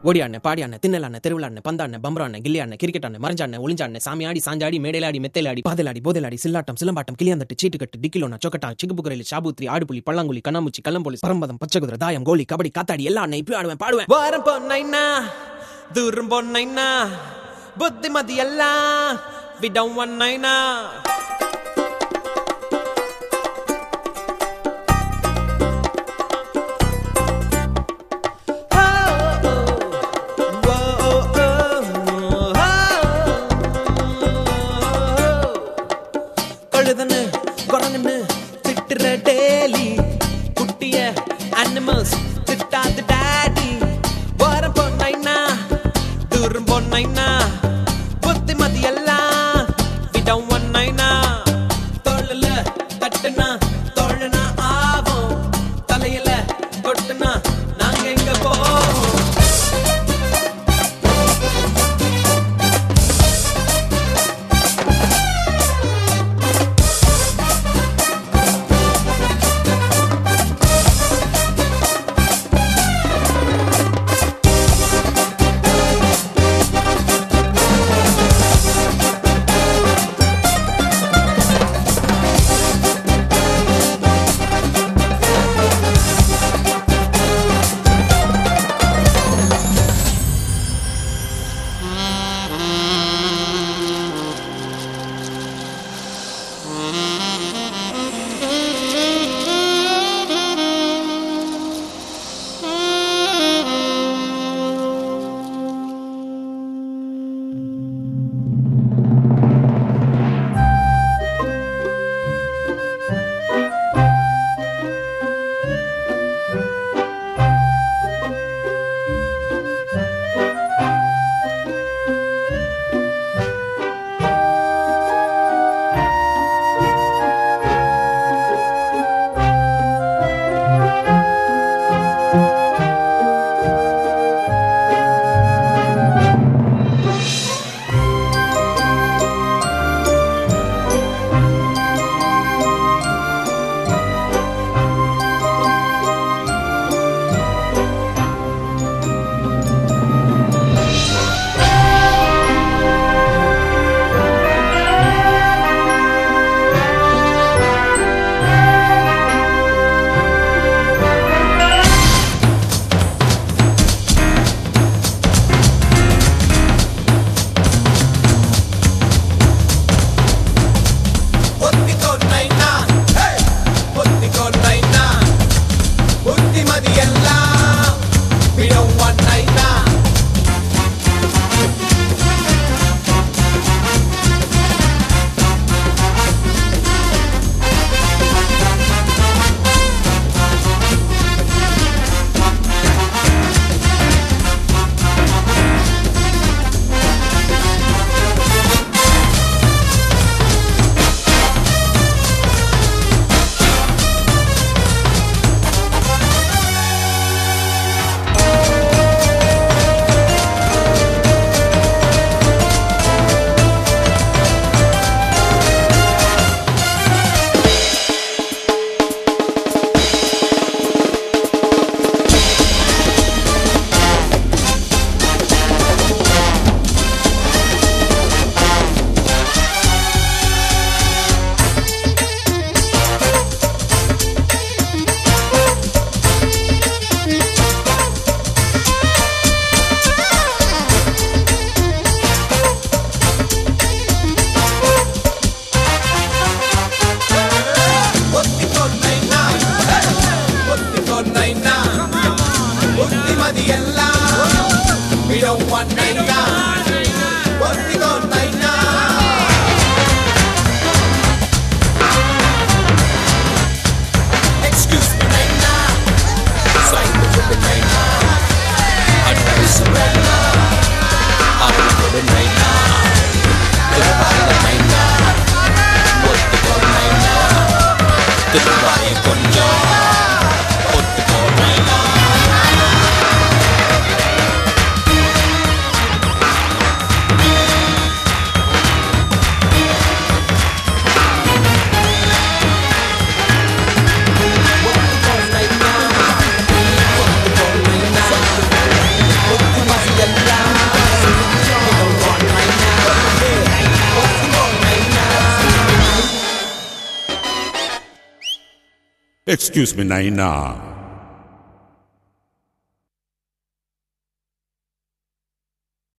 ஓடியாண்ணே பாடியாண்ணே தின்னலாண்ணே தெருவிலாண்ணே பந்தாண்ணே பம்பராண்ணே கில்லியாண்ணே கிரிக்கெட்டாண்ணே மறைஞ்சாண்ணே ஒளிஞ்சாண்ணே சாமியாடி சாஞ்சாடி மேடையிலாடி மெத்தையிலாடி பாதலாடி போதலாடி சில்லாட்டம் சிலம்பாட்டம் கிளியாந்தட்டு சீட்டுக்கட்டு டிக்கிலோனா சொக்கட்டா சிக்குபுக்கரையில் சாபுத்ரி ஆடுபுலி பல்லாங்குழி கண்ணாமூச்சி கள்ளம்போலி பரம்பதம் பச்சைகுதிரை தாயம் கோலி கபடி காத்தாடி எல்லா அண்ணே இப்பயும் ஆடுவேன் பாடுவேன் வாரம் பொன்னைனா தூரம் பொன்னைனா புத்திமதி எல்லாம் விடம் ஒன்னைனா கழுதன்னு குரங்குன்னு திட்டுற டேலி குட்டிய அனிமல்ஸ் திட்டாது டாடி வாரம் பொன்னைனா தூரம் பொன்னைனா புத்திமதி எல்லாம் விடம் ஒன்னைனா தோளுல தட்டுனா தோழனா ஆவோம் தலையில கொட்டுனா நாங்க எங்க போவோம் ஒத்திக்கொண்டைனா ஹே ஒத்திக்கொண்டைனா புத்திமதி எல்லாம் விடம் ஒன்னைனா ஒத்திக்கொண்டைனா ஹே ஒத்திக்கொண்டைனா புத்திமதி எல்லாம் விடம் ஒன்னைனா ஒத்திக்கொண்டைனா Excuse me, Naina. Sign the ribbon, Naina. Under Isabella. I'm the ribbon, Naina. Goodbye, Naina. ஒத்துக்கோ, Naina. திருவாய கொஞ்சம் ஒத்துக்கோ, Naina. Excuse me, Naina.